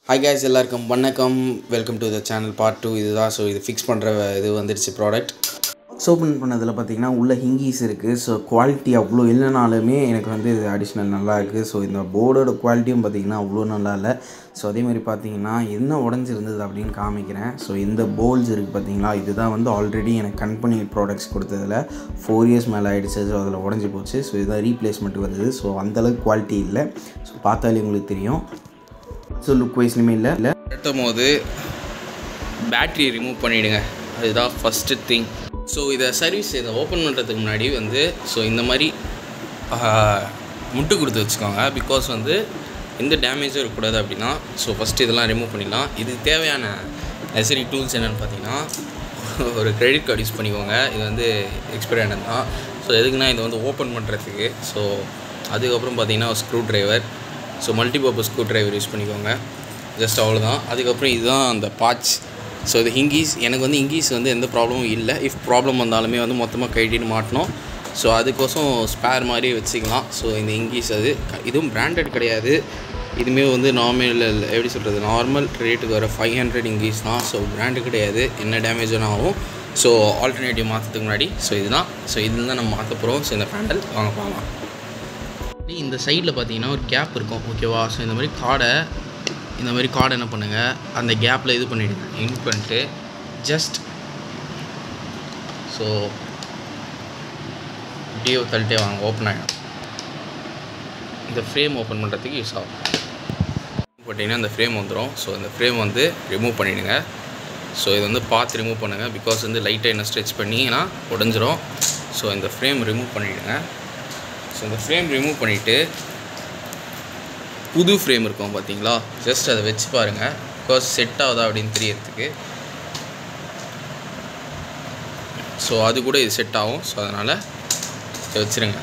hi guys எல்லாருக்கும் வணக்கம் welcome to the channel part two இதுதான் ஸோ இது ஃபிக்ஸ் பண்ணுற இது வந்துடுச்சு ப்ராடக்ட் ஓப்பன் பண்ணதில் பார்த்தீங்கன்னா உள்ள ஹிங்கீஸ் இருக்குது ஸோ குவாலிட்டி அவ்வளோ இல்லைனாலுமே எனக்கு வந்து இது அடிஷ்னல் நல்லா இருக்குது ஸோ இந்த போர்டோட குவாலிட்டியும் பார்த்தீங்கன்னா அவ்வளோ நல்லா இல்லை ஸோ அதே மாதிரி பார்த்தீங்கன்னா என்ன உடஞ்சிருந்தது அப்படின்னு காமிக்கிறேன் ஸோ இந்த போல்ஸ் இருக்குது பார்த்தீங்களா இதுதான் வந்து ஆல்ரெடி எனக்கு கம்பெனி ப்ராடக்ட்ஸ் கொடுத்ததில் ஃபோர் இயர்ஸ் மேலே ஆகிடுச்சு ஸோ அதில் உடஞ்சி போச்சு ஸோ இதுதான் ரீப்ளேஸ்மெண்ட் வந்தது ஸோ அந்தளவுக்கு குவாலிட்டி இல்லை ஸோ பார்த்தாலே உங்களுக்கு தெரியும் ஸோ லுக் வைஸ்லையுமே இல்லை இல்லை கட்டும் போது பேட்ரி ரிமூவ் பண்ணிவிடுங்க அதுதான் ஃபஸ்ட்டு திங் ஸோ இதை சர்வீஸ் இதை ஓப்பன் பண்ணுறதுக்கு முன்னாடி வந்து ஸோ இந்த மாதிரி ஆஹ், முட்டு கொடுத்து வச்சுக்கோங்க பிகாஸ் வந்து எந்த டேமேஜும் இருக்கக்கூடாது அப்படின்னா ஸோ ஃபஸ்ட்டு இதெல்லாம் ரிமூவ் பண்ணிடலாம் இதுக்கு தேவையான நெசரி டூல்ஸ் என்னென்னு பார்த்தீங்கன்னா ஒரு கிரெடிட் கார்டு யூஸ் பண்ணிக்கோங்க இது வந்து எக்ஸ்பைரி ஆனது தான் ஸோ எதுக்குன்னா இதை வந்து ஓப்பன் பண்ணுறதுக்கு ஸோ அதுக்கப்புறம் பார்த்தீங்கன்னா ஒரு screwdriver so multipurpose screwdriver use பண்ணிக்கோங்க ஜஸ்ட் அவ்வளோதான் அதுக்கப்புறம் இதுதான் அந்த பாட்ச் ஸோ இது ஹிங்கீஸ் எனக்கு வந்து ஹிங்கீஸ் வந்து எந்த ப்ராப்ளமும் இல்லை இஃப் ப்ராப்ளம் வந்தாலுமே வந்து மொத்தமாக கழட்டிட்டு மாட்டணும் ஸோ அதுக்கோசம் ஸ்பேர் மாதிரி வச்சுக்கலாம் ஸோ இந்த இங்கீஸ் அது க- இதுவும் பிராண்டட் கிடையாது இதுவுமே வந்து நார்மல் எப்படி சொல்கிறது நார்மல் ரேட்டுக்கு வர ஃபைவ் ஹண்ட்ரட் இங்கீஸ் தான் ஸோ பிராண்டு கிடையாது என்ன டேமேஜ் ஆகும் ஸோ ஆல்டர்னேட்டிவ் மாற்றத்துக்கு முன்னாடி ஸோ இதுதான் ஸோ இதில் தான் நம்ம மாற்ற போகிறோம் ஸோ இந்த பேனல் வாங்க பார்க்கலாம் இந்த சைடில் பார்த்தீங்கன்னா ஒரு கேப் இருக்கும் ஓகேவா ஸோ இந்த மாதிரி கார்டை இந்த மாதிரி கார்டை என்ன பண்ணுங்கள் அந்த கேப்பில் இது பண்ணிவிடுங்க இன் பண்ணிட்டு ஜஸ்ட் ஸோ இப்படியே தள்ளிட்டே வாங்க ஓப்பன் ஆகிடும் இந்த ஃப்ரேம் ஓப்பன் பண்ணுறதுக்கு யூஸ் ஆகும் போட்டிங்கன்னா இந்த ஃப்ரேம் வந்துடும் ஸோ இந்த ஃப்ரேம் வந்து ரிமூவ் பண்ணிவிடுங்க ஸோ இது வந்து பார்த்து ரிமூவ் பண்ணுங்கள் பிகாஸ் வந்து லைட்டாக என்ன ஸ்ட்ரெச் பண்ணிங்கன்னா உடஞ்சிரும் ஸோ இந்த ஃப்ரேம் ரிமூவ் பண்ணிவிடுங்க ஸோ இந்த ஃப்ரேம் ரிமூவ் பண்ணிவிட்டு புது ஃப்ரேம் இருக்கும் பார்த்தீங்களா ஜஸ்ட் அதை வச்சு பாருங்கள் பிகாஸ் செட் ஆகுதா அப்படின்னு தெரியறதுக்கு ஸோ அது கூட இது செட் ஆகும் ஸோ அதனால் இதை வச்சுருங்க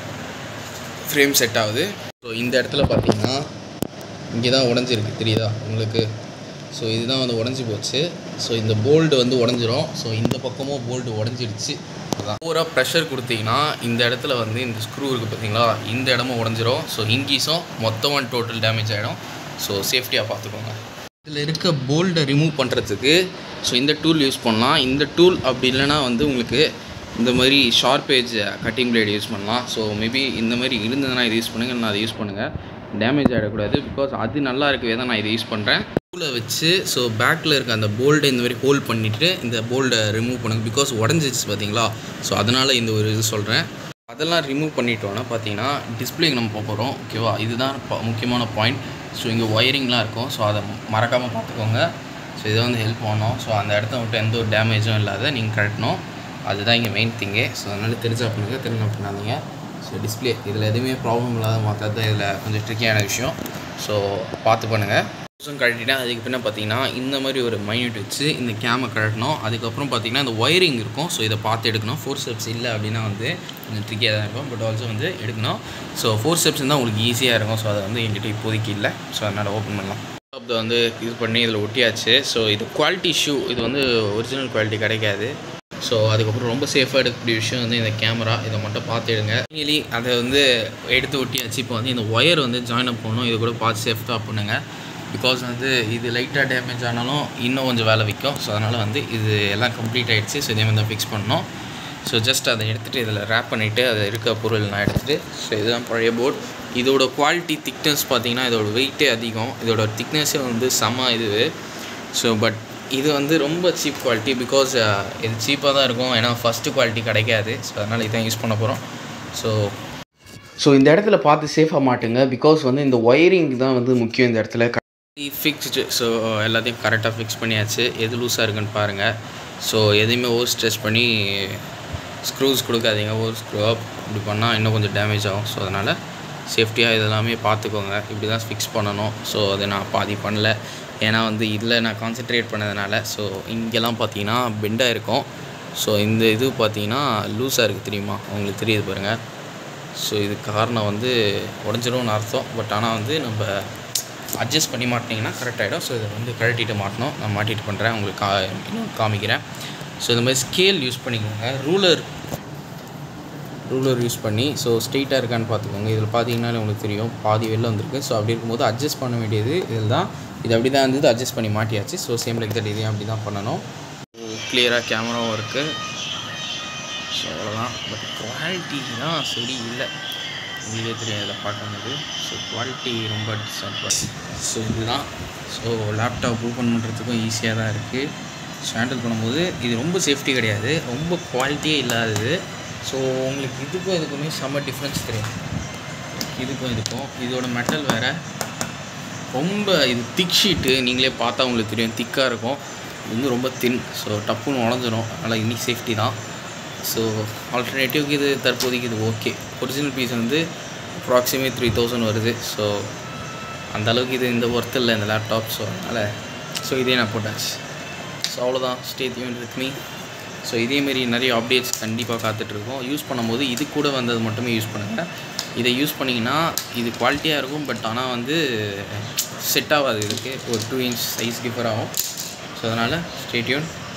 ஃப்ரேம் செட் ஆகுது ஸோ இந்த இடத்துல பார்த்தீங்கன்னா இங்கே தான் உடஞ்சிருக்கு தெரியுதா உங்களுக்கு ஸோ இதுதான் வந்து உடஞ்சி போச்சு ஸோ இந்த போல்டு வந்து உடஞ்சிரும் ஸோ இந்த பக்கமும் போல்டு உடஞ்சிருச்சு அதான் பூரா ப்ரெஷர் கொடுத்தீங்கன்னா இந்த இடத்துல வந்து இந்த ஸ்க்ரூ இருக்குது பார்த்தீங்களா இந்த இடமும் உடஞ்சிரும் ஸோ இங்கீஸும் மொத்தமாக டோட்டல் டேமேஜ் ஆகிடும் ஸோ சேஃப்டியாக பார்த்துக்கோங்க இதில் இருக்க போல்டை ரிமூவ் பண்ணுறதுக்கு ஸோ இந்த டூல் யூஸ் பண்ணலாம் இந்த டூல் அப்படி இல்லைன்னா வந்து உங்களுக்கு இந்த மாதிரி sharp edge cutting blade use பண்ணலாம் ஸோ மேபி இந்த மாதிரி இருந்ததுன்னா இது யூஸ் பண்ணுங்கள் நான் அதை யூஸ் பண்ணுங்கள் டேமேஜ் ஆகிடக்கூடாது பிகாஸ் அது நல்லா இருக்கவே தான் நான் இதை யூஸ் பண்ணுறேன் டூலை வச்சு ஸோ பேக்கில் இருக்க அந்த போல்டை இந்த மாதிரி ஹோல்ட் பண்ணிவிட்டு இந்த போல்டை ரிமூவ் பண்ணுங்க பிகாஸ் உடஞ்சிச்சு பார்த்தீங்களா ஸோ அதனால் இந்த ஒரு இது சொல்கிறேன் அதெல்லாம் ரிமூவ் பண்ணிட்டோன்னா பார்த்தீங்கன்னா டிஸ்பிளேக்கு நம்ம போக போகிறோம் ஓகேவா இதுதான் ப- முக்கியமான பாயிண்ட் ஸோ இங்கே ஒயரிங்லாம் இருக்கும் ஸோ அதை மறக்காமல் பார்த்துக்கோங்க ஸோ இதை வந்து ஹெல்ப் பண்ணோம் ஸோ அந்த இடத்த விட்டு எந்த ஒரு டேமேஜும் இல்லாத நீங்கள் கட்டணும் அதுதான் இங்கே மெயின் திங்கே ஸோ அதனால் தெரிஞ்சா பண்ணுங்க தெரிஞ்ச பண்ணாதீங்க ஸோ டிஸ்பிளே இதில் எதுவுமே ப்ராப்ளம் இல்லாத மாற்றது தான் இதில் கொஞ்சம் ட்ரிக்கியான விஷயம் ஸோ பார்த்து பண்ணுங்கள் புதுசும் கழட்டிட்டேன் அதுக்கு பின்ன பார்த்தீங்கன்னா இந்த மாதிரி ஒரு மைனியூட் வச்சு இந்த கேமை கழட்டணும் அதுக்கப்புறம் பார்த்தீங்கன்னா இந்த ஒயரிங் இருக்கும் ஸோ இதை பார்த்து எடுக்கணும் ஃபோர் ஸ்டெப்ஸ் இல்லை அப்படின்னா வந்து கொஞ்சம் ட்ரிக்கியாக தான் இருக்கும் பட் ஆல்சோ வந்து எடுக்கணும் ஸோ ஃபோர் ஸ்டெப்ஸ் தான் உங்களுக்கு ஈஸியாக இருக்கும் ஸோ அதை வந்து என்கிட்ட இப்போதைக்கு இல்லை ஸோ அதனால் ஓப்பன் பண்ணலாம் இதை வந்து இது பண்ணி இதில் ஒட்டியாச்சு ஸோ இது குவாலிட்டி ஷூ இது வந்து ஒரிஜினல் குவாலிட்டி கிடைக்காது ஸோ அதுக்கப்புறம் ரொம்ப சேஃபாக எடுக்கக்கூடிய விஷயம் வந்து இந்த கேமரா இதை மட்டும் பார்த்து எடுங்க ஃபைனலி அதை வந்து எடுத்து ஒட்டியாச்சு இப்போ வந்து இந்த ஒயர் வந்து ஜாயின் அப் பண்ணணும் இது கூட பார்த்து சேஃப்டாக பண்ணுங்க பிகாஸ் வந்து இது லைட்டாக டேமேஜ் ஆனாலும் இன்னும் கொஞ்சம் வேலை வைக்கும் ஸோ அதனால் வந்து இது எல்லாம் கம்ப்ளீட் ஆகிடுச்சு ஸோ இதே மாதிரி தான் ஃபிக்ஸ் பண்ணணும் ஸோ ஜஸ்ட் அதை எடுத்துகிட்டு இதில் ரேப் பண்ணிவிட்டு அது இருக்க பொருள் நான் எடுத்துகிட்டு ஸோ இதுதான் பழைய போர்ட் இதோட குவாலிட்டி திக்னஸ் பார்த்தீங்கன்னா இதோட வெயிட்டே அதிகம் இதோட திக்னஸே வந்து செம இது ஸோ பட் இது வந்து ரொம்ப சீப் குவாலிட்டி பிகாஸ் இது சீப்பாக தான் இருக்கும் ஏன்னா ஃபஸ்ட்டு குவாலிட்டி கிடைக்காது ஸோ அதனால் இதான் யூஸ் பண்ண போகிறோம் ஸோ ஸோ இந்த இடத்துல பார்த்து சேஃபாக மாட்டுங்க பிகாஸ் வந்து இந்த ஒயரிங் தான் வந்து முக்கியம் இந்த இடத்துல ஃபிக்ஸ்டு ஸோ எல்லாத்தையும் கரெக்டாக ஃபிக்ஸ் பண்ணியாச்சு எது லூஸாக இருக்குன்னு பாருங்கள் ஸோ எதையுமே ஓவர் ஸ்ட்ரெச் பண்ணி ஸ்க்ரூஸ் கொடுக்காதீங்க ஓவர் ஸ்க்ரூ அப் இப்படி பண்ணால் இன்னும் கொஞ்சம் டேமேஜ் ஆகும் ஸோ அதனால் சேஃப்டியாக இதெல்லாமே பார்த்துக்கோங்க இப்படி தான் ஃபிக்ஸ் பண்ணணும் ஸோ அதை நான் பாதி பண்ணல ஏன்னா வந்து இதில் நான் கான்சென்ட்ரேட் பண்ணதுனால ஸோ இங்கெல்லாம் பார்த்தீங்கன்னா பெண்டாக இருக்கும் ஸோ இந்த இது பார்த்தீங்கன்னா லூஸாக இருக்குது தெரியுமா உங்களுக்கு தெரியுது பாருங்கள் ஸோ இது காரணம் வந்து உடஞ்சிரும்னு அர்த்தம் பட் ஆனால் வந்து நம்ம அட்ஜஸ்ட் பண்ணி மாட்டினீங்கன்னா கரெக்ட் ஆகிடும் ஸோ இதை வந்து கழட்டிட்டு மாட்டணும் நான் மாட்டிட்டு பண்ணுறேன் உங்களுக்கு கா இன்னும் காமிக்கிறேன் ஸோ இந்த மாதிரி ஸ்கேல் யூஸ் பண்ணிக்கோங்க ரூலர் ரூலர் யூஸ் பண்ணி ஸோ ஸ்ட்ரெயிட்டாக இருக்கான்னு பார்த்துக்கோங்க இதில் பார்த்தீங்கன்னாலே உங்களுக்கு தெரியும் பாதி வெளில வந்திருக்கு ஸோ அப்படி இருக்கும்போது அட்ஜஸ்ட் பண்ண வேண்டியது இதில் தான் இது அப்படி தான் இருந்தது அட்ஜஸ்ட் பண்ணி மாட்டியாச்சு ஸோ சேம் லைக் தட் இதையும் அப்படி தான் பண்ணணும் கிளியராக கேமராவும் இருக்குது ஸோ அவ்வளோதான் பட் குவாலிட்டி தான் சரி இல்லை உங்களுக்கே தெரியும் இதில் பார்க்கும்போது ஸோ குவாலிட்டி ரொம்ப டிஸ்அட்வான்ட் ஸோ இதுதான் ஸோ லேப்டாப் ஓப்பன் பண்ணுறதுக்கும் ஈஸியாக தான் இருக்குது ஸோ ஹேண்டில் பண்ணும்போது இது ரொம்ப சேஃப்டி கிடையாது ரொம்ப குவாலிட்டியே இல்லாதது ஸோ உங்களுக்கு இதுக்கும் இதுக்குமே செம்ம டிஃப்ரென்ஸ் தெரியும் இதுக்கும் இதுக்கும் இதோட மெட்டல் வேறு ரொம்ப இது திக் ஷீட்டு நீங்களே பார்த்தா உங்களுக்கு தெரியும் திக்காக இருக்கும் இது வந்து ரொம்ப தின் ஸோ டப்புன்னு உடஞ்சிரும் அதனால் இன்னி சேஃப்டி தான் ஸோ ஆல்டர்னேட்டிவ்க்கு இது தற்போதைக்கு இது ஓகே ஒரிஜினல் பீஸ் வந்து அப்ராக்சிமேட் த்ரீ தௌசண்ட் வருது ஸோ அந்த அளவுக்கு இது இந்த ஒர்த் இல்லை இந்த லேப்டாப் ஸோ அதனால் ஸோ இதே நான் போட்டாச்சு ஸோ அவ்வளோதான் stay tune with me so இதேமாரி நிறைய அப்டேட்ஸ் கண்டிப்பாக காத்துட்ருக்கோம் யூஸ் பண்ணும்போது இது கூட வந்தது மட்டுமே யூஸ் பண்ணுங்கள் இதை யூஸ் பண்ணிங்கன்னா இது குவாலிட்டியாக இருக்கும் பட் ஆனால் வந்து செட் ஆகாது இதுக்கு ஒரு டூ இன்ச் சைஸ் டிஃபர் ஆகும் ஸோ அதனால் ஸ்டே டியூன்